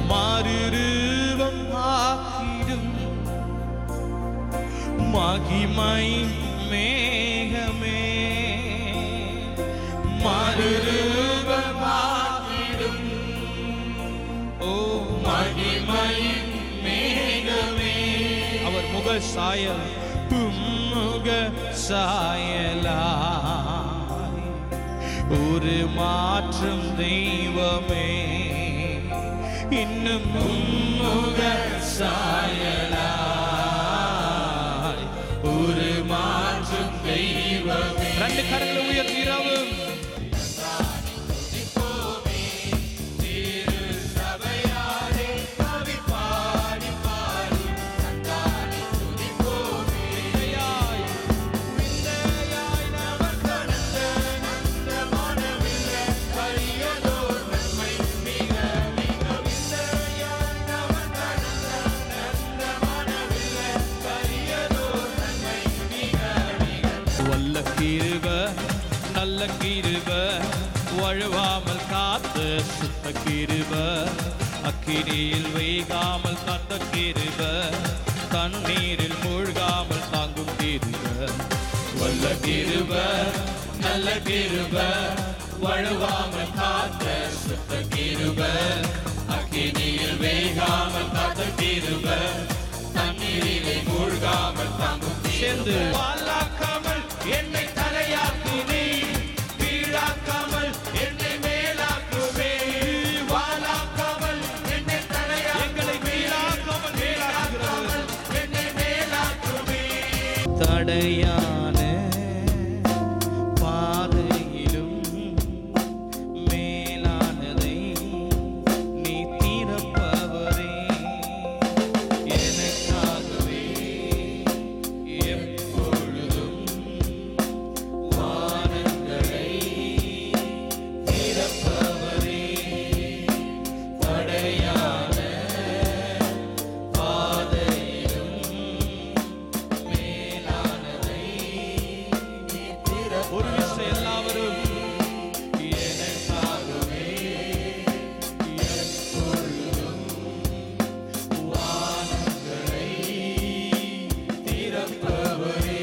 மாறுருவம் ஆக்கிடும் மகிமை மேகமே மாறுருவம் ஆக்கிடும் ஓ மகிமை மேகமே அவர் முக சாயல் முக சாயலாய் ஒரு மாற்றம் தெய்வமே இன்னும் முக சாயலாய் ஒரு மாற்றம் தெய்வமே ரெண்டு கரங்களை உயர்த்திரவும் வல்ல கிருப நல்ல கிருப வழுவாமல் காத்த சுத்த கிருப அக்கினியில் வைகாமல் காத்த கிருப தண்ணீரில் மூழ்காமல் தாங்கும் கிருப வல்ல கிருப நல்ல கிருப வழுவாமல் காத்த சுத்த கிருப அக்கினியில் வேகாமல் காத்த கிருப தண்ணீரிலே மூழ்காமல் தாங்கும் சேர்ந்து வாழாக்காமல் என்னை தலையாக்கினே வீழாக்காமல் என்னை மேலாக்குவே வாழாக்காமல் என்னை தலையா எங்களை வீழாக்காமல் மேலாக்குகிறவர் என்னை மேலாக்குவே தடையான பாதையிலும் மேலானதை நீ தீரப்பவரே எனக்காகவே எப்பொழுதும் வானங்களை திறப்பவரே தடையான பாதையிலும் மேலானதை நீ திற ஒரு விஷயம் எல்லாவரும் எனக்காகவே எப்பொழுதும் வானங்களை திறப்பவரே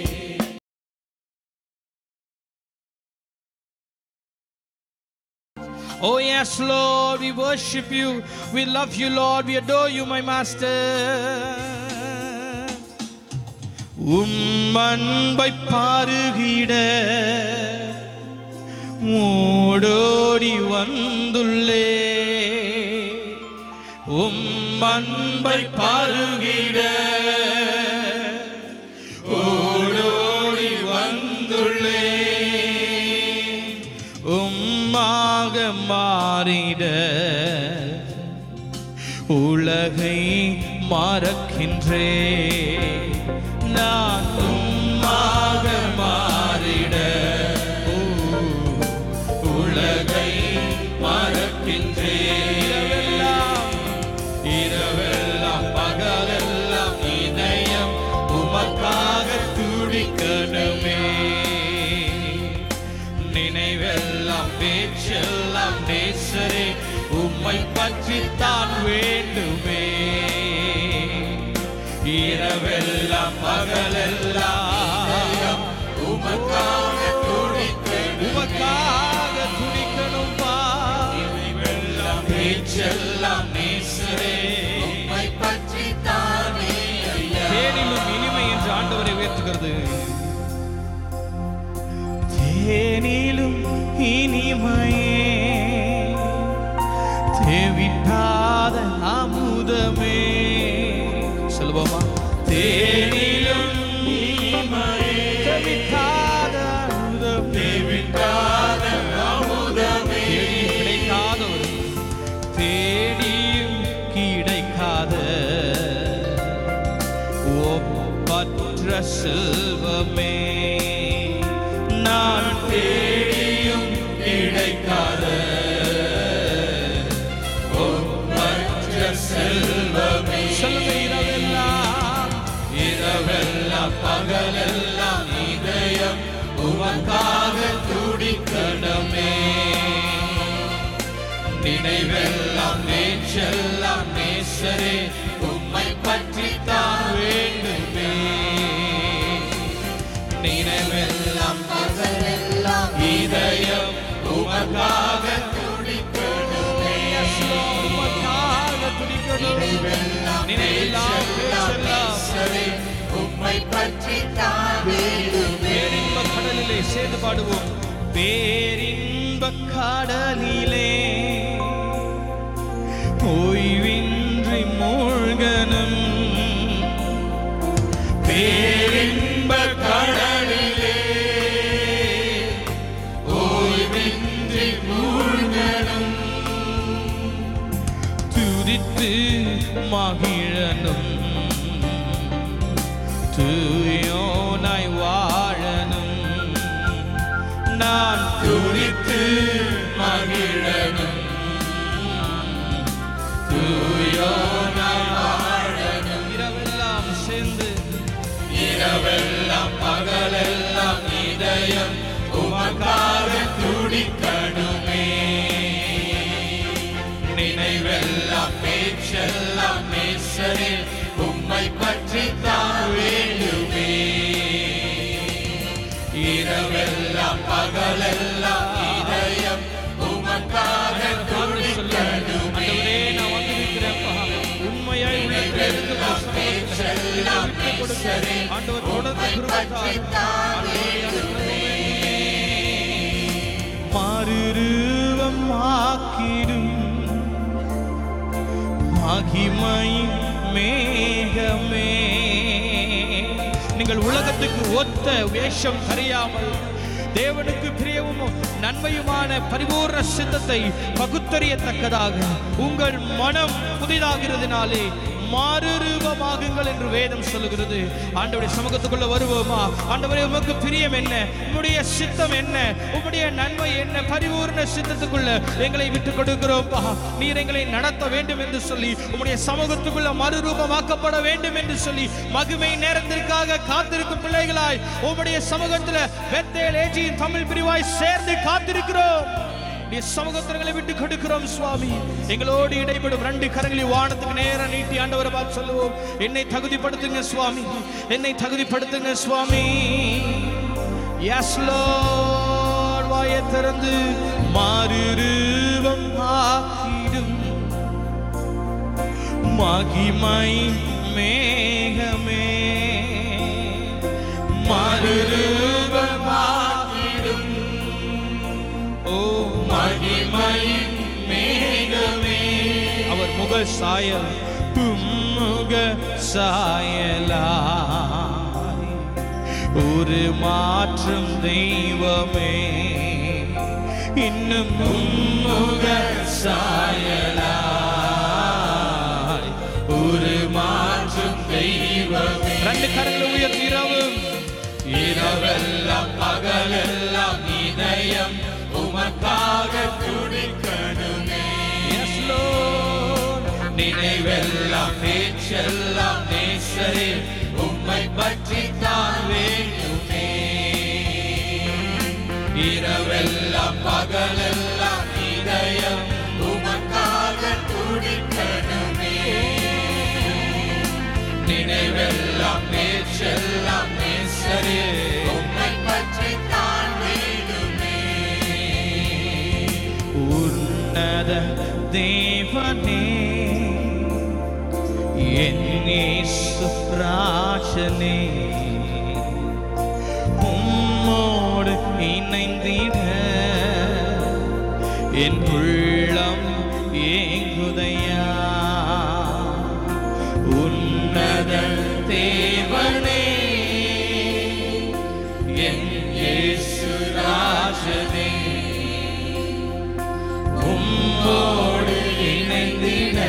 Oh, yes, Lord, we worship you. We love you, Lord. We adore you, my Master. உம் அன்பை பாருகிட ஓடோடி வந்துள்ளே உம் அன்பை பாருகிட ஓடோடி வந்துள்ளே உம்மாக மாறிட உலகை மறக்கின்றே நான் உம்மாக மாறிட ஓ, உலகை மறக்கின்றே இரவெல்லாம் இரவெல்லாம் பகலெல்லாம் இதயம் உமக்காக துடிக்கணுமே நினைவெல்லாம் பேச்செல்லாம் நேசரே உம்மை பற்றித்தான் வேண்டுமே இரவெல்லாம் பகலெல்லாம் உமக்காக துடிக்கணும் உமக்காக துடிக்கணும் பா நினைவெல்லாம் பேச்செல்லாம் நேசரே உம்மை பற்றித்தானே தேனிலும் இனிமை என்று ஆண்டவரை உயர்த்துகிறது தேனிலும் இனிமையே தேவிட்டாத அமுதமே சொல்லுவோமா தேனிலும் இனிமையே தேவிட்டாத அமுதம் தேவிட்டாத அமுதமே கிடைக்காத ஒரு தேடியும் கிடைக்காத ஒப்பற்ற செல்வமே நான் தேடியும் கிடைக்காத ஒப்பற்ற செல்வமே சொல்லுங்க இரவெல்லாம் இரவெல்லாம் பகலெல்லாம் இதயம் உமக்காக துடிக்கணுமே நினைவெல்லாம் நேற்று பேச்செல்லாம் நேசரே உம்மை பற்றி தான் வேண்டுமே நினைவெல்லாம் பகலெல்லாம் இதயம் உமக்காக துடிக்கணுமே உமக்காக துடிக்கணும் நினைவெல்லாம் பேச்செல்லாம் சரி உம்மை பற்றி தான் வேண்டுமே பேரின்ப கடலிலே சேர்ந்து பாடுவோம் பேரின்ப கடலிலே ஓய்வின்றி மூழ்கனும் பேரின்ப கடலிலே ஓய்வின்றி மூழ்கனும் துதித்து மகிழனும் தூயோனாய் வாழனும் நான் துதித்து மகிழனும் தூயோனாய் வாழனும் இரவெல்லாம் சேர்ந்து இரவெல்லாம் பகலெல்லாம் இதயம் உமக்காக துடிக்கணுமே நினைவெல்லாம் பேச்செல்லாம் நேசரே உம்மை பற்றி தான் வேண்டுமே இரவெல்லாம் பகலெல்லாம் இதயம் உமக்காக துடிக்கணுமே நான் வந்திருக்கிறேன்ப்பா உண்மையாய் உள்ளத்திலிருந்து பேச்செல்லாம் நேசரே ஆண்டவர் தொடர்ந்து கிருபைத்தார். மறுரூபம் ஆக்கிடும் மகிமை மேகமே நீங்கள் உலகத்துக்கு ஒத்த வேஷம் தெரியாமல் தேவனுக்கு பிரியமும் நன்மையுமான பரிபூர்ண சித்தத்தை பகுத்தறியத்தக்கதாக உங்கள் மனம் புதிதாகிறதுனாலே மாறுரூபமாகுங்கள் என்று வேதம் சொல்லுகிறது ஆண்டவருடைய சமூகத்துக்குள்ள வருவோமா ஆண்டவரே உமக்கு பிரியம் என்ன உம்முடைய சித்தம் என்ன உம்முடைய நன்மை என்ன பரிபூர்ண சித்தத்துக்குள்ள எங்களை விட்டு கொடுக்கிறோம்ப்பா நீர் எங்களை நடத்த வேண்டும் என்று சொல்லி உம்முடைய சமூகத்துக்குள்ள மறுரூபமாக்கப்பட வேண்டும் என்று சொல்லி மகிமை நேரத்திற்காக காத்திருக்கும் பிள்ளைகளாய் உம்முடைய சமூகத்துல பெத்தேல் ஏஜியின் தமிழ் பிரிவாய் சேர்ந்து காத்திருக்கிறோம் நீ சமூகத்திரங்களை விட்டு கொடுக்கிறோம் சுவாமி எங்களோடு இடைப்படும் ரெண்டு கரங்களை வானத்துக்கு நேரம் நீட்டி ஆண்டவரை பார்த்து சொல்லுவோம் என்னை தகுதிப்படுத்துங்க சுவாமி என்னை தகுதிப்படுத்துங்க சுவாமி எஸ் லார்ட் வாயை திறந்து மாறுரூபம் ஆக்கிடும் மகிமை மேகமே மறுரூபமாகிடும் ஓ மகிமை மேகமே அவர் முக சாயல் பும்முக சாயலாய் ஒரு மாற்றம் தெய்வமே இன்னும் மும்முக சாயலாய் ஒரு மாற்றம் தெய்வமே ரெண்டு கரங்களை உயர்த்தி இரவும் இரவெல்லாம் பகலெல்லாம் இதயம் உமக்காக துடிக்கணுமே Yes, Lord. நினைவெல்லாம் பேச்செல்லாம் நேசரே உம்மை பற்றி தான் வேண்டுமே இரவெல்லாம் பகலெல்லாம் இதயம் உமக்காக துடிக்கணுமே நினைவெல்லாம் பேச்செல்லாம் நேசரே உம்மை பற்றி தான் வேண்டுமே உன்னத தேவனே என் இயேசு ராஜனே உம்மோடு இணைந்திட என் உள்ளம் ஏங்குதையா உன்னத தேவனே என் இயேசு ராஜனே உம்மோடு இணைந்திட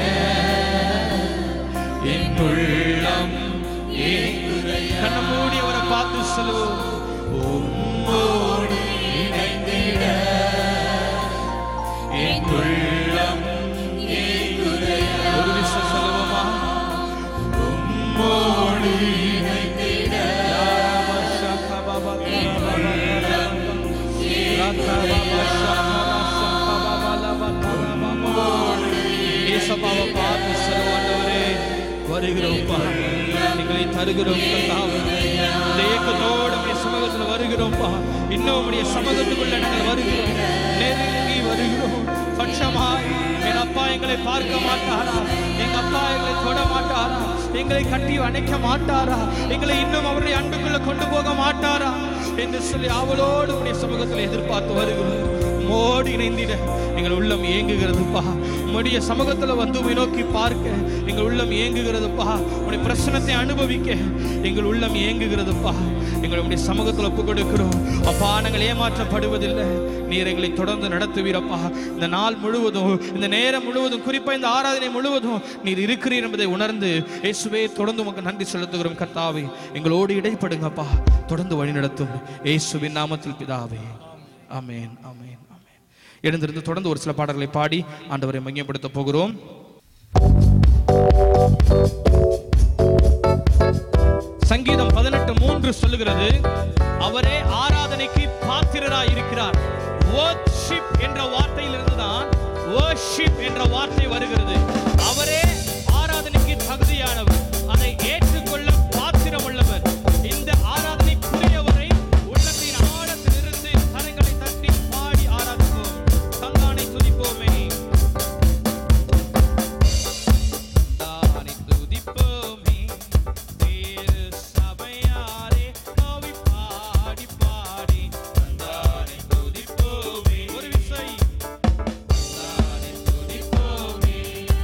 என் உள்ளம் ஏங்குதையா கண்ண மூடி அவரை பார்த்து சொல்லுவோம் உம்மோடு இணைந்திட என் உள்ளம் ஏங்குதையா ஒரு விஷயம் சொல்லுவோமா உம்மோடு இணைந்திட ஏசப்பாவை வருகிறோம்ப்பா எங்களை தருகிறோம் கர்த்தாவே இந்த ஏக்கத்தோடு உடைய சமூகத்துல வருகிறோம்ப்பா இன்னும் உடைய சமூகத்துக்குள்ள நாங்கள் வருகிறோம் நெருங்கி வருகிறோம் பட்சமாய் என் அப்பா எங்களை பார்க்க மாட்டாரா எங்க அப்பா எங்களை தொட மாட்டாரா எங்களை கட்டி அணைக்க மாட்டாரா எங்களை இன்னும் அவருடைய அன்புக்குள்ள கொண்டு போக மாட்டாரா என்று சொல்லி அவளோடு உடைய சமூகத்தில் எதிர்பார்த்து வருகிறோம் மோடி இணைந்திட எங்கள் உள்ளம் ஏங்குகிறதுப்பா உம்முடைய சமூகத்துல வந்து உம்மை நோக்கி பார்க்க எங்கள் உள்ளம் ஏங்குகிறதுப்பா உடைய பிரசனத்தை அனுபவிக்க எங்கள் உள்ளம் ஏங்குகிறதுப்பா எங்கள் உடைய சமூகத்தில் ஒப்பு கொடுக்கிறோம் அப்பா நாங்கள் ஏமாற்றப்படுவதில்லை நீர் எங்களை தொடர்ந்து நடத்துவீரப்பா இந்த நாள் முழுவதும் இந்த நேரம் முழுவதும் குறிப்பா இந்த ஆராதனை முழுவதும் நீர் இருக்கிறீர் என்பதை உணர்ந்து இயேசுவே தொடர்ந்து உமக்கு நன்றி செலுத்துகிறோம் கர்த்தாவே எங்களோடு இடைப்படுங்கப்பா தொடர்ந்து வழி நடத்தும் இயேசுவின் நாமத்தில் பிதாவே ஆமென் ஆமென் ஆமென் எழுந்திருந்து தொடர்ந்து ஒரு சில பாடல்களை பாடி ஆண்டவரை மையப்படுத்த போகிறோம் சங்கீதம் பதினெட்டு மூன்று சொல்லுகிறது அவரே ஆராதனைக்கு பாத்திரராய் இருக்கிறார் worship என்ற வார்த்தையிலிருந்து தான் worship என்ற வார்த்தை வருகிறது அவரே ஆராதனைக்கு தகுதியானவர் அதை ஏற்றுக்கொள்ள பாத்திரம் உள்ளவர் இந்த ஆராதனைக்குரியவரை உள்ளத்தின் ஆழத்திலிருந்து கரங்களை தட்டி பாடி ஆராதிப்போம் தந்தானை துதிப்போமே தானை துதிப்போமே திரு சபையாரே கவி பாடி பாடி தானை துதிப்போமே ஒரு விசை தானை துதிப்போமே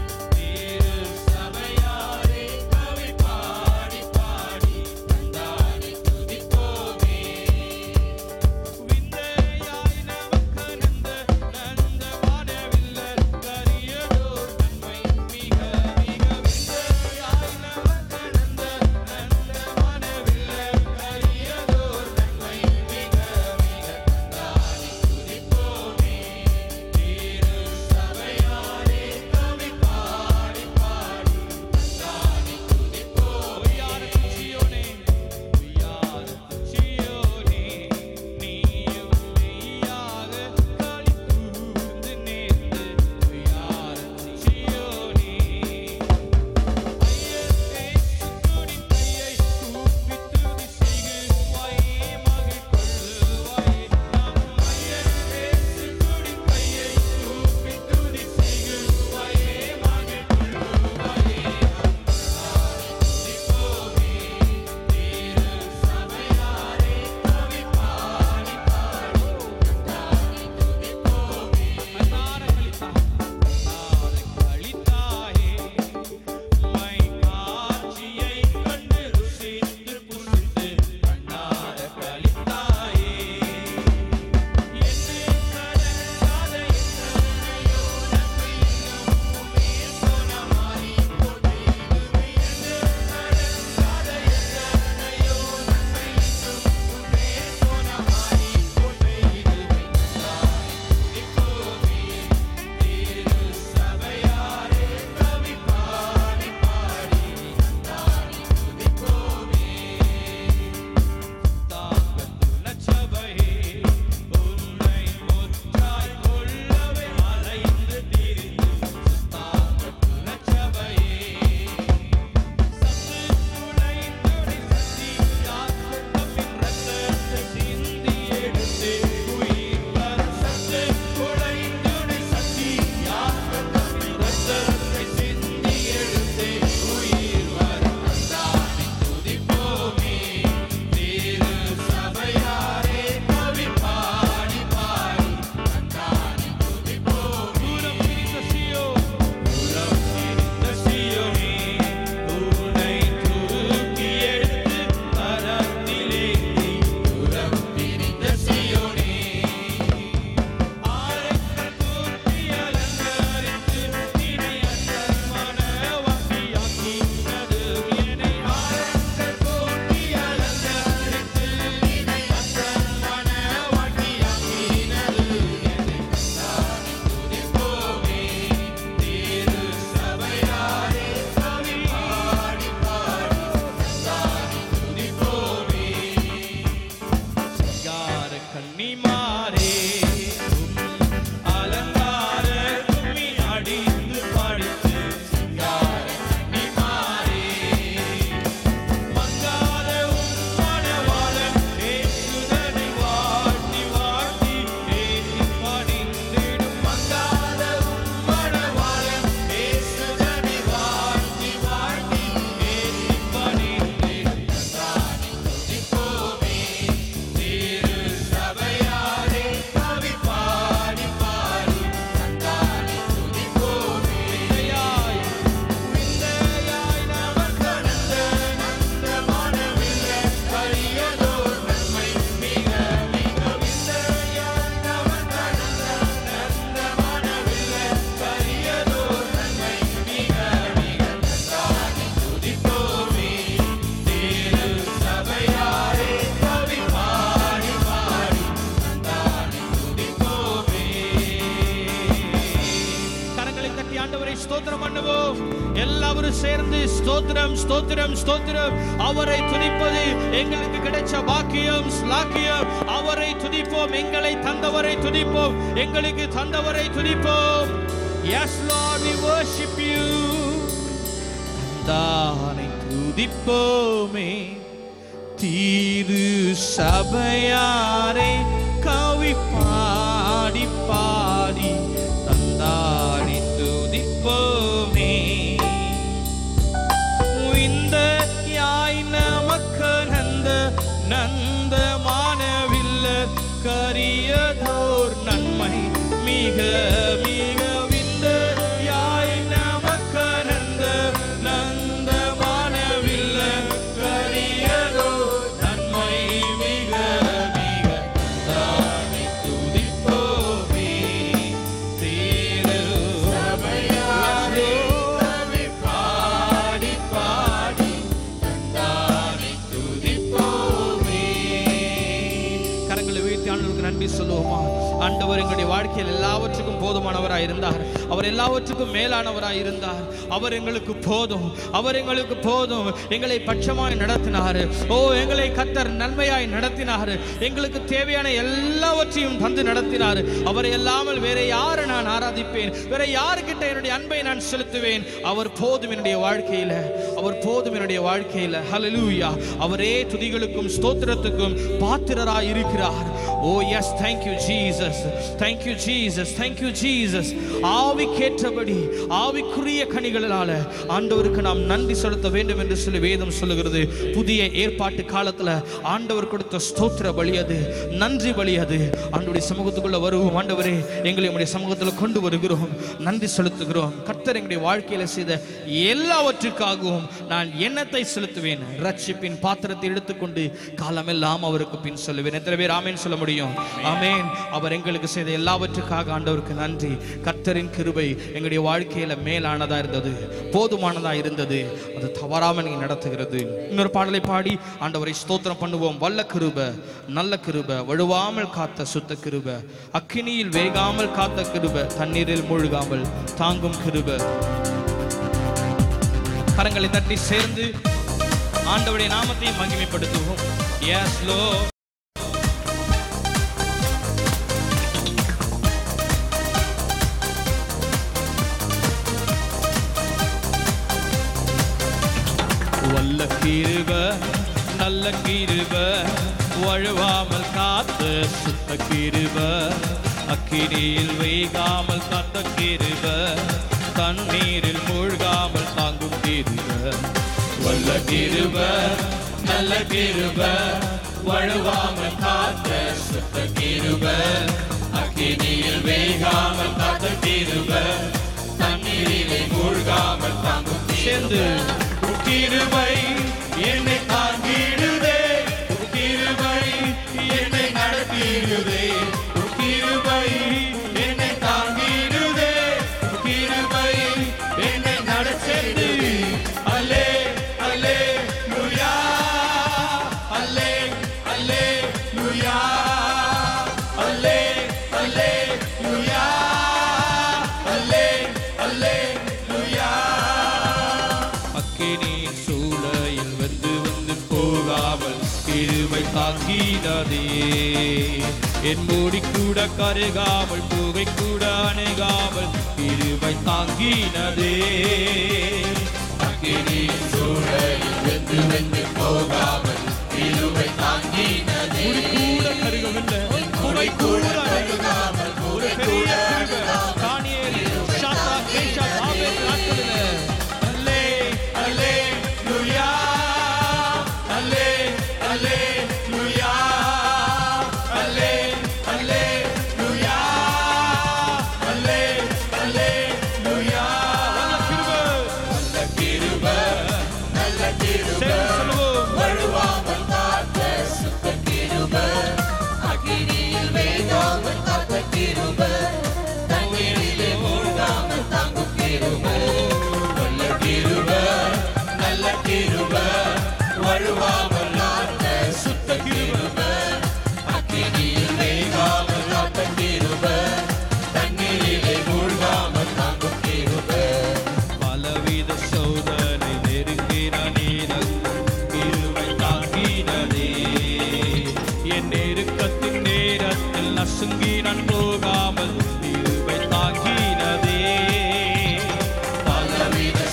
ஒன்று சேர்ந்து ஸ்தோத்திரம் ஸ்தோத்திரம் ஸ்தோத்திரம் அவரை துதிப்பது எங்களுக்கு கிடைச்ச பாக்கியம் ஸ்லாக்கியம் அவரை துதிப்போம் எங்களை தந்தவரை துதிப்போம் எங்களுக்கு தந்தவரை துதிப்போம் yes Lord we worship you தானை துதிப்போமே தீரு சபையாரை கவி பாடி பாடி தந்தானை துதிப்போமே இந்த யாய் நமக்கு நந்த நந்த மானவில்ல கரியதோர் நன்மை மிக மிக விந்த யாய் நமக்கு நந்த நந்த மானவில்ல கரியதோர் நன்மை மிக மிக தானை துதிப்போமே தேரு சபையாரே பாடி பாடி தந்தானை துதிப்போமே கரங்களை வீழ்த்தி ஆண்டவருக்கு நன்றி சொல்லுவோமா ஆண்டவர் எங்களுடைய வாழ்க்கையில் எல்லாவற்றுக்கும் போதுமானவராய் இருந்தார் அவர் எல்லாவற்றுக்கும் மேலானவராய் இருந்தார் அவர் எங்களுக்கு போதும் அவர் எங்களுக்கு போதும் எங்களை பட்சமாய் நடத்தினார் ஓ எங்களை கத்தர் நன்மையாய் நடத்தினார் எங்களுக்கு தேவையான எல்லாவற்றையும் தந்து நடத்தினார் அவரை இல்லாமல் வேற யாரை நான் ஆராதிப்பேன் வேற யாருக்கிட்ட என்னுடைய அன்பை நான் செலுத்துவேன் அவர் போதும் என்னுடைய வாழ்க்கையில அவர் போதும் என்னுடைய வாழ்க்கையில ஹalleluya அவரே துதிகளுக்கும் ஸ்தோத்திரத்துக்கும் பாத்திரராய் இருக்கிறார் oh yes thank you Jesus thank you Jesus thank you Jesus ஆவிக்கேற்றபடி ஆவிக்குரிய கனிகளால ஆண்டவருக்கு நாம் நன்றி செலுத்த வேண்டும் என்று சொல்லி வேதம் சொல்லுகிறது புதிய ஏற்பாட்டு காலத்துல ஆண்டவர் கொடுத்த ஸ்தோத்திர பலி அது நன்றி பலி அது ஆண்டவருடைய சமூகத்துக்குள்ள வருவோம் ஆண்டவரே எங்களை உடைய சமூகத்துல கொண்டு வருகிறோம் நன்றி செலுத்துகிறோம் கர்த்தர் எங்களுடைய வாழ்க்கையில செய்த எல்லாவற்றுக்காகவும் நான் எண்ணத்தை செலுத்துவேன் ரட்சிப்பின் பாத்திரத்தை எடுத்துக்கொண்டு காலமெல்லாம் அவருக்கு பின் சொல்லுவேன் எத்தனை பேர் ஆமேன் சொல்ல முடியும் ஆமேன் அவர் எங்களுக்கு செய்த எல்லாவற்றுக்காக ஆண்டவருக்கு நன்றி கர்த்தரின் கிருபை எங்களுடைய வாழ்க்கையில மேலானதா இருந்தது போதுமானதா இருந்தது அது தவறாமல் நீங்க நடத்துகிறது இன்னொரு பாடலை பாடி ஆண்டவரை ஸ்தோத்திரம் பண்ணுவோம் வல்ல கிருப நல்ல கிருப வழுவாமல் காத்த சுத்த கிருப அக்கினியில் வேகாமல் காத்த கிருப தண்ணீரில் மூழ்காமல் தாங்கும் கிருப கரங்களை தட்டி சேர்ந்து ஆண்டவருடைய நாமத்தை மகிமைப்படுத்துவோம் எஸ் லோ வல்ல கிருப நல்ல கிருப வழுவாமல் காத்த சுத்த கிருப அக்கினியில் வேகாமல் காத்த கிருப தண்ணீரில் மூழ்காமல் தாங்கும் கிருப வல்ல கிருப நல்ல கிருப வழுவாமல் காத்த சுத்த கிருப அக்கினியில் வேகாமல் காத்த கிருப தண்ணீரிலே மூழ்காமல் தாங்கும் சேர்ந்து கிருபை என்னை தாங்கிடுதே கிருபை என்னை நடத்திடுதே கிருபை என்னை தாங்கிடுதே கிருபை என்னை நடச்செய்து அல்லே அல்லே லுயா அல்லே அல்லே லுயா அல்லே அல்லே லுயா அல்லே அல்லே லுயா அக்கினி சூளையில் வந்து வந்து போகாமல் கிருபை தாங்கினதே என் மூடி கூட கருகாமல் புகை கூட அணுகாமல் கிருபை தாங்கினதே அக்கினி சூளையில் வந்து வந்து போகாமல் கிருபை தாங்கினதே முடி கூட கருகவில்லை புகை கூட அணுகாமல் ஒரு பெரிய கிருபை தானியேல் ஷாத்ரா கேஷா ஆபேல் நாட்களில் அல்லே அல்லே லுயா அல்லே அல்லே லுயா அல்லே அல்லே லுயா அல்லே அல்லே லுயா வல்ல கிருபை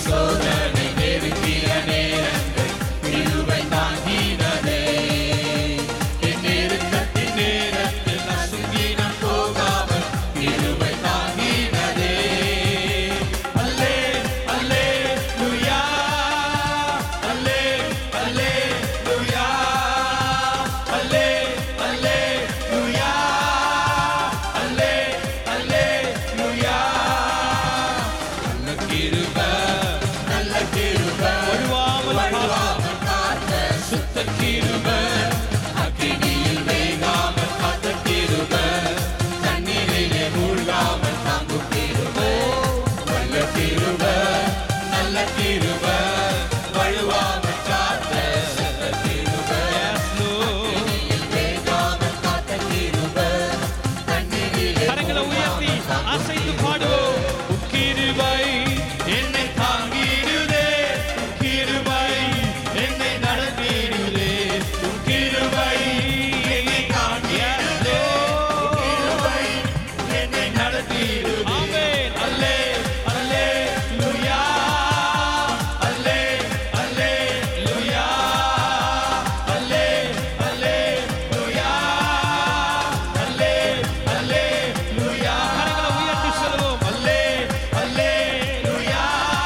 சோதனை நெருங்கிய நேரங்கள் கிருபை தாங்கினதே என் நெருக்கத்தின் நேரத்தில் அசுங்கீனம் போகாமல் கிருபை தாங்கினதே அல்லே அல்லே லுயா அல்லே அல்லே லுயா அல்லே அல்லே லுயா அல்லே அல்லே லுயா நல்ல கிருப நல்ல கிருப வழுவாமல் வழுவாமல் காத்த சுத்த கிருப அக்கினியில் வேகாமல் காத்த கிருப தண்ணீரிலே மூழ்காமல் தாங்கும் கிருப நல்ல கிருப நல்ல கிருப வழுவாமல் காத்த சுத்த கிருப Yes, Lord. அக்கினியில் வேகாமல் காத்த கிருப தண்ணீரிலே கரங்களை உயர்த்தி அசைத்து பாடுவோம் கிருபை என்னை தாங்கிடுதே கிருபை என்னை நடத்திடுதே கிருபை என்னை தாங்கிடுதே கிருபை என்னை நடத்திடுதே ஆமென் அல்லே அல்லே லுயா அல்லே அல்லே லுயா அல்லே அல்லே லுயா அல்லே அல்லே லுயா கரங்களை உயர்த்தி சொல்லுவோம் அல்லே அல்லே லுயா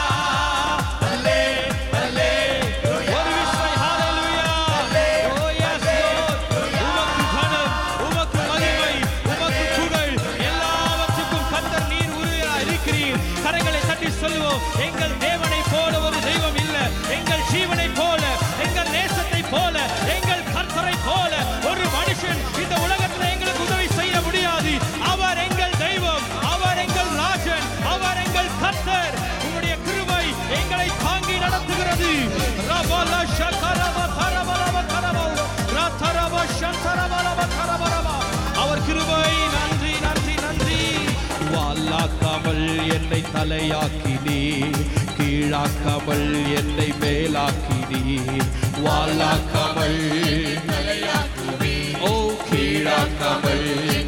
அல்லே அல்லே லுயா ஒரு விசை ஹalleluya ஓ எஸ் உமக்கு கனம் உமக்கு மகிமை உமக்கு புகழ் எல்லாவற்றுக்கும் கர்த்தர் நீர் உறுதியாக இருக்கிறீர் கரங்களை தட்டி சொல்லுவோம் எங்கள் தேவனை போல ஒரு தெய்வம் இல்ல எங்கள் ஜீவனை போல எங்கள் நேசத்தை போல எங்கள் கர்த்தரை போல ஒரு மனுஷன் இந்த உலகத்தில் எங்களுக்கு உதவி செய்ய முடியாது அவர் எங்கள் தெய்வம் அவர் எங்கள் ராஜன் அவர் எங்கள் கர்த்தர் உம்முடைய கிருபை எங்களை தாங்கி நடத்துகிறது ரபல ஷகரப கரபரப கரப ரதரப ஷந்தரபரப கரபரப அவர் கிருபை நன்றி நன்றி நன்றி வாலாக்காமல் என்னை தலையாக்கினே கீழாக்காமல் என்னை மேலாக்கினே வாலாக்காமல் ஓ கீழாக்காமல்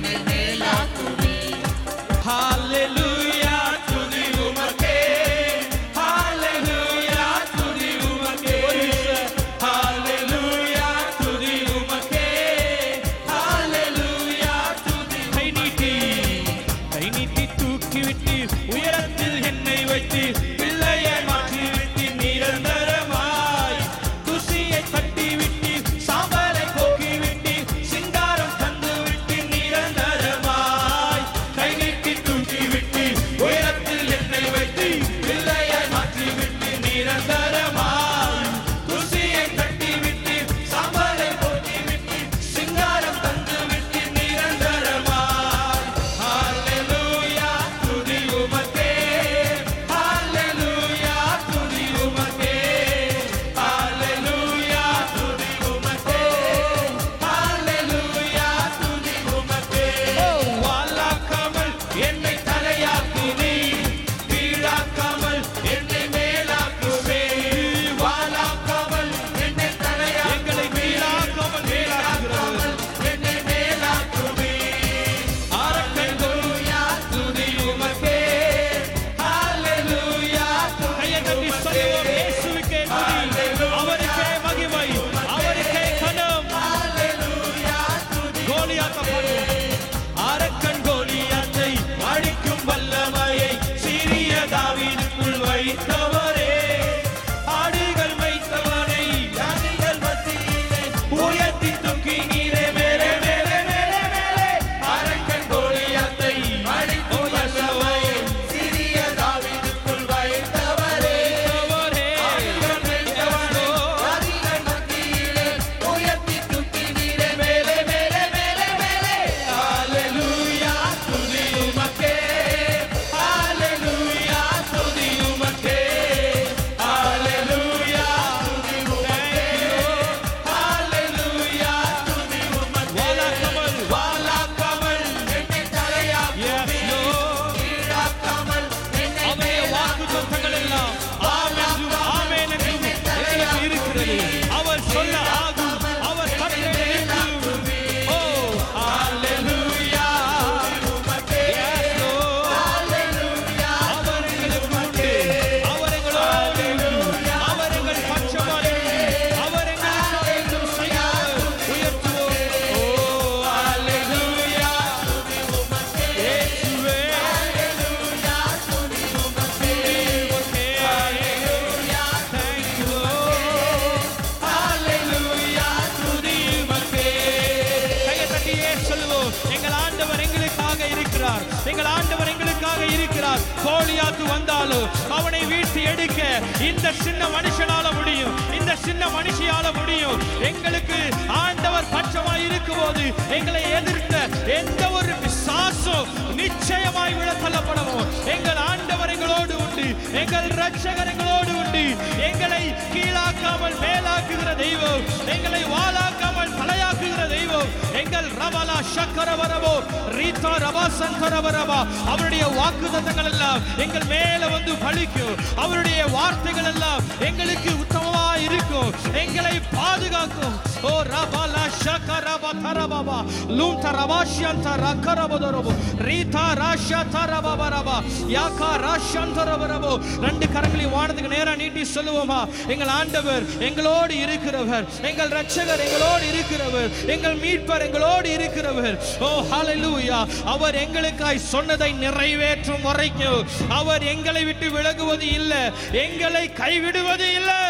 Hallelujah, துதி உமக்கே. Hallelujah, துதி உமக்கே. Hallelujah, துதி உமக்கே. Hallelujah, துதி. கை நீட்டி, கை நீட்டி தூக்கிவிட்டு உயரத்தில் என்னை வைத்து பிள்ளையை மாற்றிவிட்டு நிரந்தரமாய் துசியை தட்டிவிட்டு சாம்பலை போக்கிவிட்டு சிங்காரம் தந்துவிட்டு நிரந்தரமாய் கை நீட்டி தூக்கிவிட்டு உயரத்தில் என்னை வைத்து பிள்ளையாய் மாற்றிவிட்டு நிரந்தரமாய் துசியை தட்டிவிட்டு சாம்பலை போக்கிவிட்டு சிங்காரம் தந்துவிட்டு நிரந்தரமாய் ஹalleluya துதி உமக்கே ஹalleluya துதி உமக்கே ஹalleluya துதி உமக்கே ஹalleluya துதி உமக்கே வாலாக்காமல் என்னை தலையாக்கினீ கீழாக்காமல் என்னை மேலாக்குவே வாலாக்காமல் என்னை தலையா எங்களை கீழாக்காமல் மேலாக்காமல் என்னை மேலாக்குவே ஹalleluya துதி உமக்கே ஹalleluya கையை தட்டி சொல்லுவோம் இயேசுவுக்கே துதி அவருக்கே மகிமை அவருக்கே கனம் கோலியாத்த பாடுவோம் அரக்கன் கோலியாத்தை அழிக்கும் வல்லமையை சிறிய தாவீதுக்குள் வைத்தவரே ஆடுகள் வைத்தவனை யானைகள் மத்தியிலே உயர்த்தி தூக்கி நீரே மேலே மேலே மேலே மேலே அரக்கன் கோலியாத்தை அழிக்கும் வல்லமையை சிறிய தாவீதுக்குள் வைத்தவரே வைத்தவரே. ஆடுகள் வைத்தவனே, ஆதிகள் மத்தியிலே உயர்த்தி தூக்கி நீரே மேலே மேலே மேலே மேலே ஹalleluya துதி உமக்கே ஹalleluya துதி உமக்கே எங்கிருந்து வந்தாலும் அவனை வீழ்த்தி எடுக்க இந்த சின்ன மனுஷனால முடியும் இந்த சின்ன மனுஷியால முடியும் எங்களுக்கு ஆண்டவர் பட்சமாய் இருக்கும்போது எங்களை எதிர்த்த எந்த ஒரு பிசாசும் நிச்சயமாய் விழத்தள்ளப்படவும் எங்கள் ஆண்டவர் எங்களோடு உண்டு எங்கள் ரட்சகர் எங்களோடு உண்டு எங்களை கீழாக்காமல் மேலாக்குகிற தெய்வம் எங்களை வாழாக்காமல் தலையாக்குகிற தெய்வம் எங்கள் ரபலா சக்கரவரவோ ரீதா ரபா சங்கரவரவா அவருடைய வாக்குத்தத்தங்கள் எல்லாம் எங்கள் மேல வந்து பலிக்கும் அவருடைய வார்த்தைகள் எல்லாம் எங்களுக்கு உத்தமமா இருக்கும் எங்களை பாதுகாக்கும் ஓ ரபலா சக்கரபா தரபாபா லூம் தரபாஷ்யந்த ரக்கரபதரபோ ரீதா ராஷா தரபாபரபா யாக்கா ராஷந்தரபரபோ ரெண்டு கரங்களையும் வானத்துக்கு நேரா நீட்டி சொல்லுவோமா எங்கள் ஆண்டவர் எங்களோடு இருக்கிறவர் எங்கள் ரட்சகர் எங்களோடு இருக்கிறவர் எங்கள் மீட்பர் எங்களோடு இருக்கிறவர் ஓ ஹalleluya அவர் எங்களுக்காய் சொன்னதை நிறைவேற்றும் வரைக்கும் அவர் எங்களை விட்டு விலகுவது இல்லை எங்களை கைவிடுவது இல்லை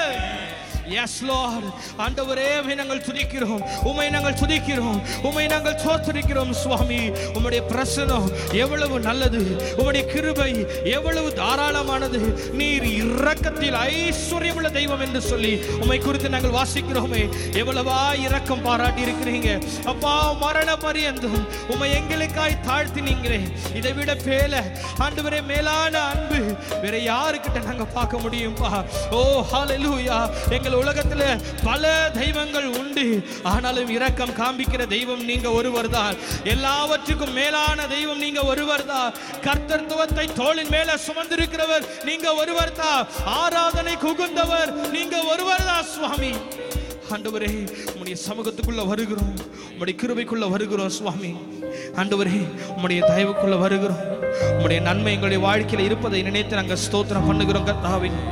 எஸ் லார்ட் ஆண்டவரே உம்மை நாங்கள் துதிக்கிறோம் உம்மை நாங்கள் துதிக்கிறோம் உம்மை நாங்கள் தோத்தரிக்கிறோம் சுவாமி உம்முடைய பிரசனம் எவ்வளவு நல்லது உம்முடைய கிருபை எவ்வளவு தாராளமானது நீர் இரக்கத்தில் ஐஸ்வர்யமுள்ள தெய்வம் என்று சொல்லி உம்மை குறித்து நாங்கள் வாசிக்கிறோமே எவ்வளவா இரக்கம் பாராட்டி இருக்கிறீங்க அப்பா மரண பரியந்தம் உம்மை எங்களுக்காய் தாழ்த்தினீங்களே இதை விட பேல ஆண்டவரே மேலான அன்பு வேற யாருக்கிட்ட நாங்க பார்க்க முடியும்பா ஓ ஹalleluya எங்கள் உலகத்துல பல தெய்வங்கள் உண்டு ஆனாலும் இரக்கம் காண்பிக்கிற தெய்வம் நீங்க ஒருவர் தான் எல்லாவற்றுக்கும் மேலான தெய்வம் நீங்க ஒருவர் தான் கர்த்தத்துவத்தை தோளின் மேல சுமந்திருக்கிறவர் நீங்க ஒருவர் தான் ஆராதனை குகுந்தவர் நீங்க ஒருவர் தான் சுவாமி ஆண்டவரே உம்முடைய சமூகத்துக்குள்ள வருகிறோம் உம்முடைய கிருபைக்குள்ள வருகிறோம் சுவாமி ஆண்டவரே உம்முடைய தயவுக்குள்ள வருகிறோம் உம்முடைய நன்மை எங்களுடைய வாழ்க்கையில இருப்பதை நினைத்து நாங்கள் ஸ்தோத்திரம் பண்ணுகிறோம் கர்த்தாவின்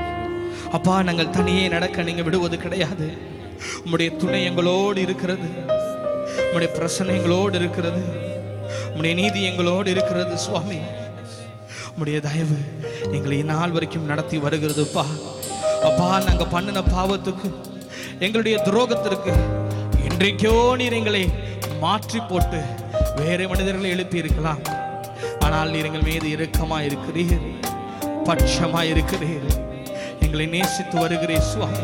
அப்பா நாங்கள் தனியே நடக்க நீங்க விடுவது கிடையாது உம்முடைய துணை எங்களோடு இருக்கிறது உம்முடைய பிரசனை எங்களோடு இருக்கிறது உம்முடைய நீதி எங்களோடு இருக்கிறது சுவாமி உம்முடைய தயவு எங்களை இந்நாள் வரைக்கும் நடத்தி வருகிறதுப்பா அப்பா நாங்க பண்ணின பாவத்துக்கு எங்களுடைய துரோகத்திற்கு இன்றைக்கோ நீர் எங்களை மாற்றி போட்டு வேறு மனிதர்களை எழுப்பி இருக்கலாம் ஆனால் நீர் எங்கள் மீது இரக்கமா இருக்கிறீர் பட்சமா இருக்கிறீர் எங்களை நேசித்து வருகிறீர் சுவாமி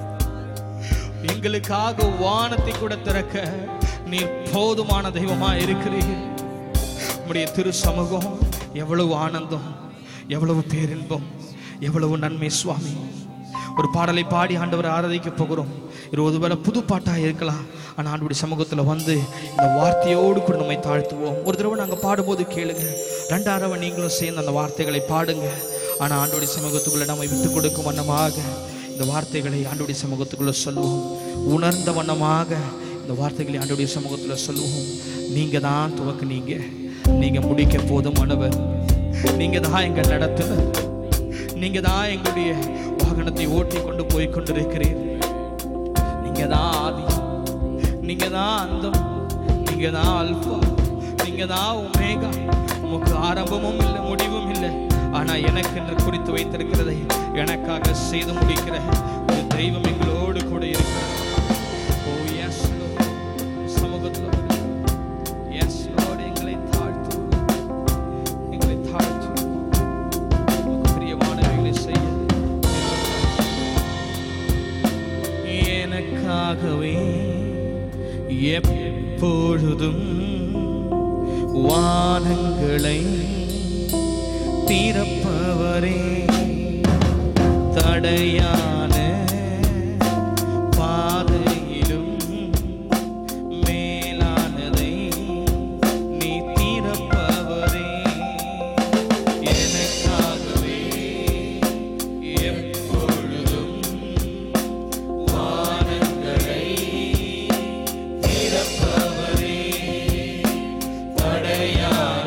எங்களுக்காக வானத்தை கூட திறக்க நீர் போதுமான தெய்வமா இருக்கிறீர் உம்முடைய திரு சமூகம் எவ்வளவு ஆனந்தம் எவ்வளவு பேரின்பம் எவ்வளவு நன்மை சுவாமி ஒரு பாடலை பாடி ஆண்டவரை ஆராதிக்க போகிறோம் இது ஒருவேளை புது பாட்டாக இருக்கலாம் ஆனால் ஆண்டவருடைய சமூகத்தில் வந்து இந்த வார்த்தையோடு கூட நம்மை தாழ்த்துவோம் ஒரு தடவை நாங்கள் பாடும்போது கேளுங்க ரெண்டாரவை நீங்களும் சேர்ந்து அந்த வார்த்தைகளை பாடுங்க ஆனால் ஆண்டோடைய சமூகத்துக்குள்ள நம்மை விட்டு கொடுக்கும் வண்ணமாக இந்த வார்த்தைகளை ஆண்டோடைய சமூகத்துக்குள்ள சொல்லுவோம் உணர்ந்த வண்ணமாக இந்த வார்த்தைகளை ஆண்டோடைய சமூகத்தில் சொல்லுவோம் நீங்க தான் துவக்குனீங்க நீங்க முடிக்க போதுமானவர் நீங்க தான் எங்கள் நடத்துனர் நீங்க தான் எங்களுடைய வாகனத்தை ஓட்டி கொண்டு போய் கொண்டிருக்கிறீர் நீங்க தான் ஆதி நீங்க தான் அந்தம் நீங்க தான் அல்பா நீங்க தான் உமேகா உமக்கு ஆரம்பமும் இல்லை முடிவும் இல்லை ஆனா எனக்கு என்று குறித்து வைத்திருக்கிறதை எனக்காக செய்து முடிக்கிற ஒரு தெய்வம் எங்களோடு கூட இருக்கிறது ஓ எஸ் சமூகத்தில் எஸ் எங்களை தாழ்த்து எங்களை தாழ்த்து உமக்கு பிரியமானவைகளை செய்ய எனக்காகவே எப்பொழுதும் வானங்களை திறப்பவரே தடையான பாதையிலும் மேலானதை நீ திறப்பவரே எனக்காகவே எப்பொழுதும் வானங்களை திறப்பவரே தடையான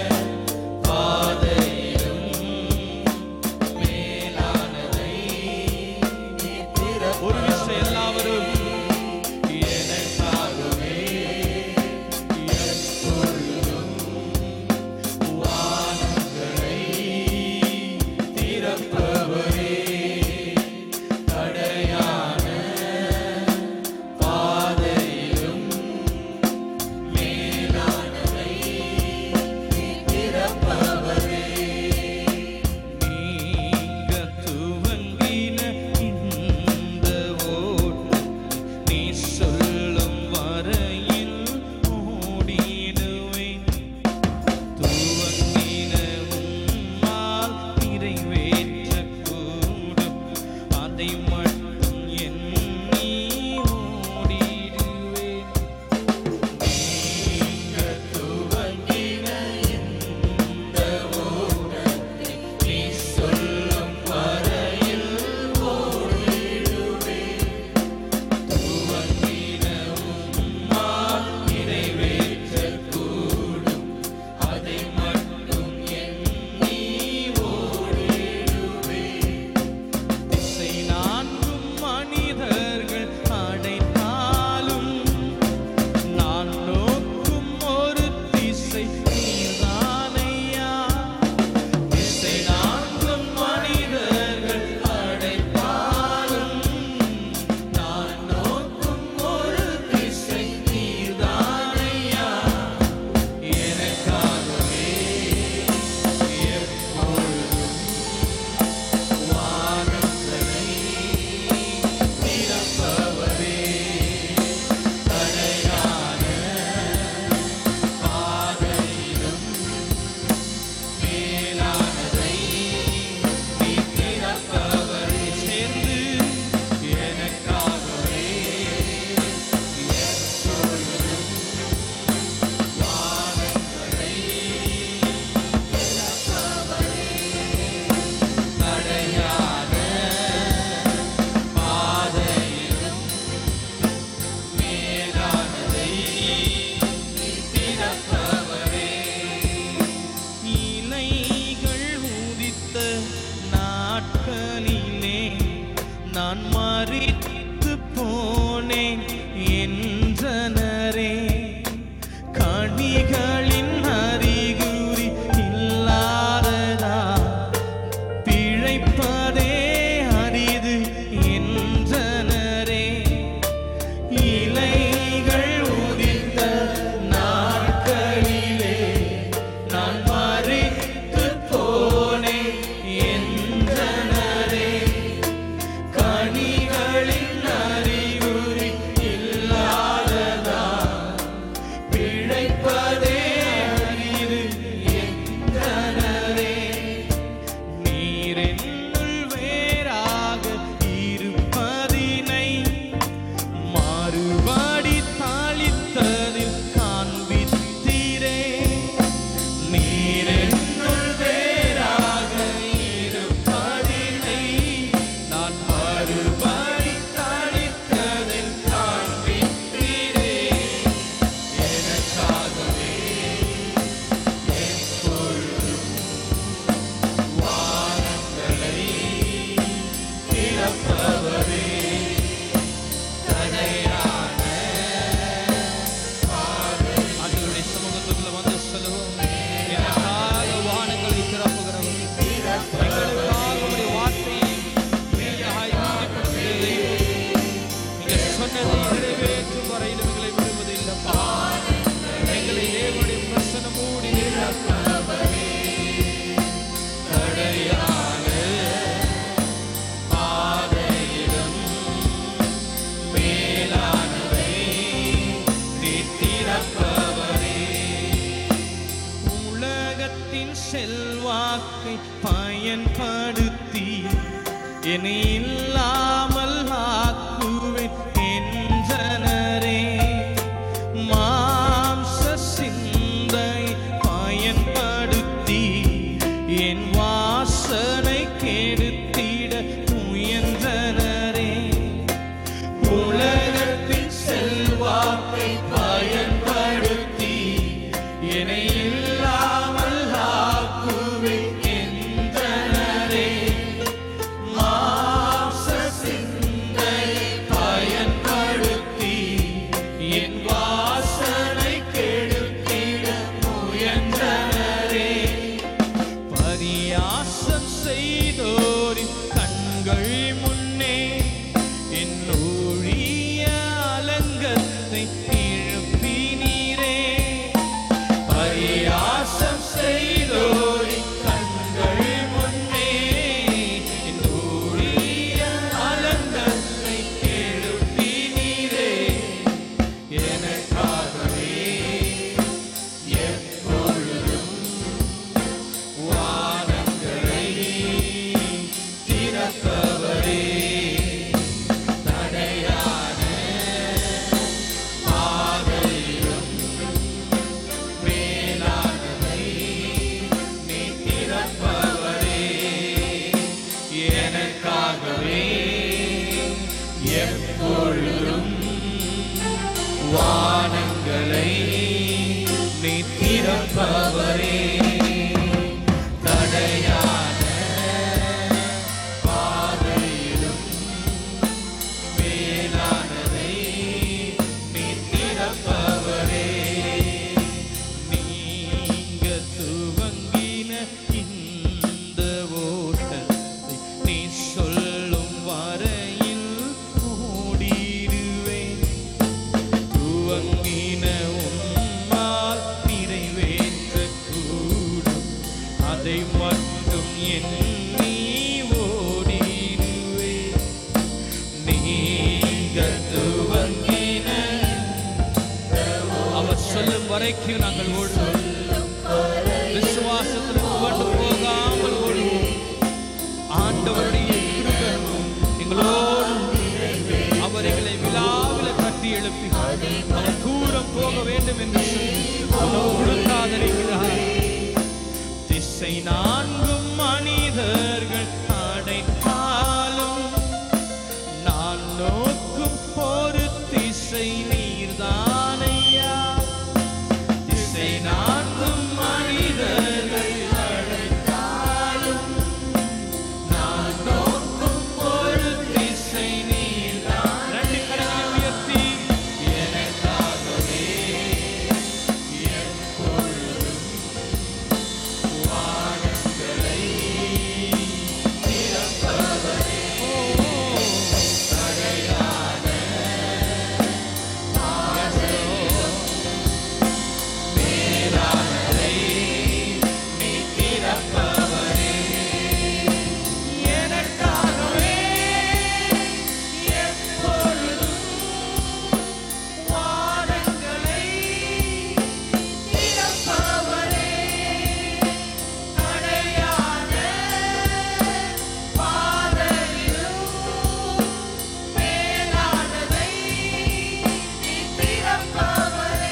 பாதையிலும் மேலானதை அதை மட்டும் எண்ணி ஓடிடுவேன் திசை நான்கும் மனிதர்கள் அடைத்தாலும் நான் நோக்கும் ஒரு திசை நீதானையா திசை நான்கும் மனிதர்கள் அடைத்தாலும் நான் நோக்கும் ஒரு திசை நீதானையா எனக்காகவே எப்பொழுதும் வானங்களை நிரப்பவரே தடையான பாதையிலும் மேலானதை நீ திறப்பவரே சேர்ந்து எனக்காகவே எப்பொழுதும் வானங்களை தடையான பாதையிலும் மேலானதை திறப்பவரே இலைகள் உதித்த நாட்களிலே நான் மறித்து போனேன் என்றனரே கனிகளின் அறிகுறி இல்லாததா பிழைப்பதே அரிது என்றனரே இலைகள் உதித்த நாட்களிலே நான் மறித்து போனேன் என்றனரே கனிகளின் அறிகுறி இல்லாததா பிழைப்பதே அரிது என்றனரே நீரென்னுள் வேறாக இருப்பதினை மாறுபாடி தாளித்ததில் காண்பித்தீரே நீரென்னுள் வேறாக இருப்பதினை நான் மாறுபாடி தாளித்ததில் காண்பித்தீரே எனக்காகவே எப்பொழுதும் வானங்களை திறப்பவரே தடையான ஆண்டவருடைய சமூகத்துக்குள்ள வந்து சொல்லுவோம் எனக்காக வானங்களை திறப்புகிறவர் எங்களுக்காக உடைய வார்த்தையை மெய்யாய் உறுதிப்படுத்திய தெய்வம். நீங்க சொன்னதை நிறைவேற்றும் வரையிலும் எங்களை விடுவதில்லைப்பா எங்களை தேவனுடைய பிரசனமோடு நிரப்பவரே தடையான பாதையிலும் மேலானவை நீ திறப்பவரே உலகத்தின் செல்வாக்கை பயன்படுத்தி என்னை இல்லாமல் ஆக்குவேன் என்றனரே மாம்ச சிந்தை பயன்படுத்தி என் வாசனை கெடுத்திட முயன்றனரே உலகத்தின் செல்வாக்கை பயன்படுத்தி என்னை இல்லாமல் ஆக்குவேன் என்றனரே மாம்ச சிந்தையை பயன்படுத்தி என் வாசனை கெடுத்திட முயன்றனரே பரியாசம் செய்தோரின் கண்கள் முன்னே என் ஊழிய அலங்கத்தை இழுப்பினீரே பரியாசம் செய்தோரின் கண்கள் முன்னே என் ஊழிய அலங்கத்தை எழுப்பினீரே எனக்காகவே எப்பொழுதும் வானங்களை திறப்பவரே எனக்காகவே எப்பொழுதும் வானங்களை நீ திறப்பவரே தடையான பாதையிலும் மேலானதை நீ திறப்பவரே நீங்க துவங்கின இந்த ஓட்டத்தை நீ சொல்லும் வரையில் ஓடிடுவேன் துவங்கின உம்மால் நிறைவேற்றக்கூடும் அதை மட்டும் எண்ணி ஓடிடுவேன் நீங்க துவங்கின அவர் சொல்லும் வரைக்கும் நாங்கள் ஓடுவோம் விசுவாசத்தில் துவண்டு போகாமல் ஓடுவோம் ஆண்டவருடைய கிருபை எங்களோடு அவர் எங்களை விழாவில கட்டி எழுப்பி அவர் தூரம் போக வேண்டும் என்று சொல்லி உணவு ஆதரிக்கிறார் திசை நான்கும் மனிதர்கள் அடைத்தாலும் நான் நோக்கும் ஒரு திசை நீர்தானையா திசை நான்கும் மனிதர்கள் அடைத்தாலும் நான் நோக்கும் ஒரு திசை நீர்தான் ரெண்டு கரங்களை உயர்த்தி எனக்காகவே எப்பொழுதும் வானங்களை திறப்பவரே. ஓ, தடையான பாதையோ, மேலானதை நீ திறப்பவரே. எனக்காகவே எப்பொழுதும் வானங்களை திறப்பவரே. தடையான பாதையிலும் மேலானதை நீ திறப்பவரே.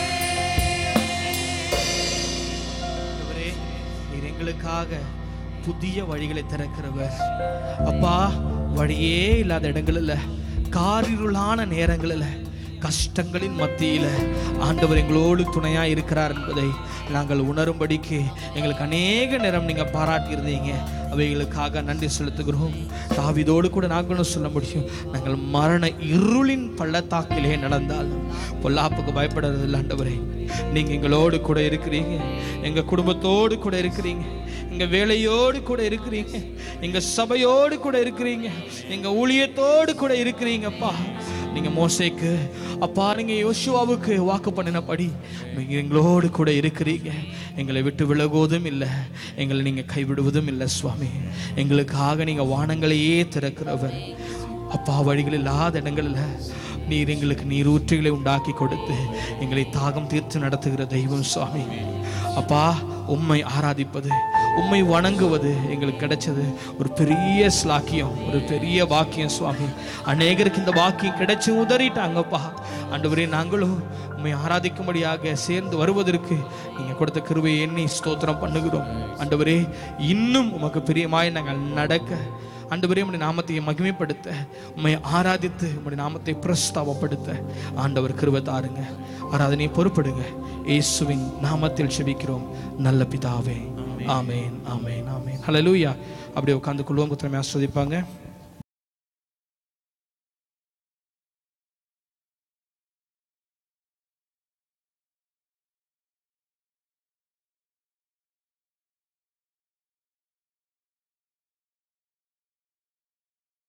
ஆண்டவரே, நீர் எங்களுக்காக புதிய வழிகளை திறக்கிறவர் அப்பா வழியே இல்லாத இடங்களில் காரிருளான நேரங்களில் கஷ்டங்களின் மத்தியில் ஆண்டவர் எங்களோடு துணையாக இருக்கிறார் என்பதை நாங்கள் உணரும்படிக்கு எங்களுக்கு அநேக நேரம் நீங்கள் பாராட்டியிருந்தீங்க அவைகளுக்காக நன்றி செலுத்துகிறோம் தாவிதோடு கூட நாங்களும் சொல்ல முடியும் நாங்கள் மரண இருளின் பள்ளத்தாக்கிலே நடந்தாலும் பொல்லாப்புக்கு பயப்படுறதில்லை ஆண்டவரே நீங்க எங்களோடு கூட இருக்கிறீங்க எங்க குடும்பத்தோடு கூட இருக்கிறீங்க எங்க வேலையோடு கூட இருக்கிறீங்க எங்க சபையோடு கூட இருக்கிறீங்க எங்க ஊழியத்தோடு கூட இருக்கிறீங்கப்பா நீங்க மோசேக்கு அப்பா நீங்க யோசுவாவுக்கு வாக்கு பண்ணினபடி நீங்க எங்களோடு கூட இருக்கிறீங்க எங்களை விட்டு விலகுவதும் இல்லை எங்களை நீங்க கைவிடுவதும் இல்லை சுவாமி எங்களுக்காக நீங்க வானங்களையே திறக்கிறவர் அப்பா வழிகள் இல்லாத இடங்களில் நீர் எங்களுக்கு நீர் ஊற்றுகளை உண்டாக்கி கொடுத்து எங்களை தாகம் தீர்த்து நடத்துகிற தெய்வம் சுவாமி அப்பா உம்மை ஆராதிப்பது உம்மை வணங்குவது எங்களுக்கு கிடைச்சது ஒரு பெரிய ஸ்லாக்கியம் ஒரு பெரிய வாக்கியம் சுவாமி அநேகருக்கு இந்த வாக்கியம் கிடைச்சு உதறிட்டாங்கப்பா ஆண்டவரே நாங்களும் உம்மை ஆராதிக்கும்படியாக சேர்ந்து வருவதற்கு நீங்க கொடுத்த கிருபையை எண்ணி ஸ்தோத்திரம் பண்ணுகிறோம் ஆண்டவரே இன்னும் உமக்கு பிரியமாய் நாங்கள் நடக்க ஆண்டவரே உம்முடைய நாமத்தை மகிமைப்படுத்த உம்மை ஆராதித்து உம்முடைய நாமத்தை பிரஸ்தாவப்படுத்த ஆண்டவர் கிருபை தாருங்க ஆராதனையை பொறுப்படுங்க இயேசுவின் நாமத்தில் செபிக்கிறோம் நல்ல பிதாவே ஆமென் ஆமென் ஆமென் ஹalleluya அப்படியே உட்கார்ந்து கொள்வோம் குத்திரமே ஆஸ்வதிப்பாங்க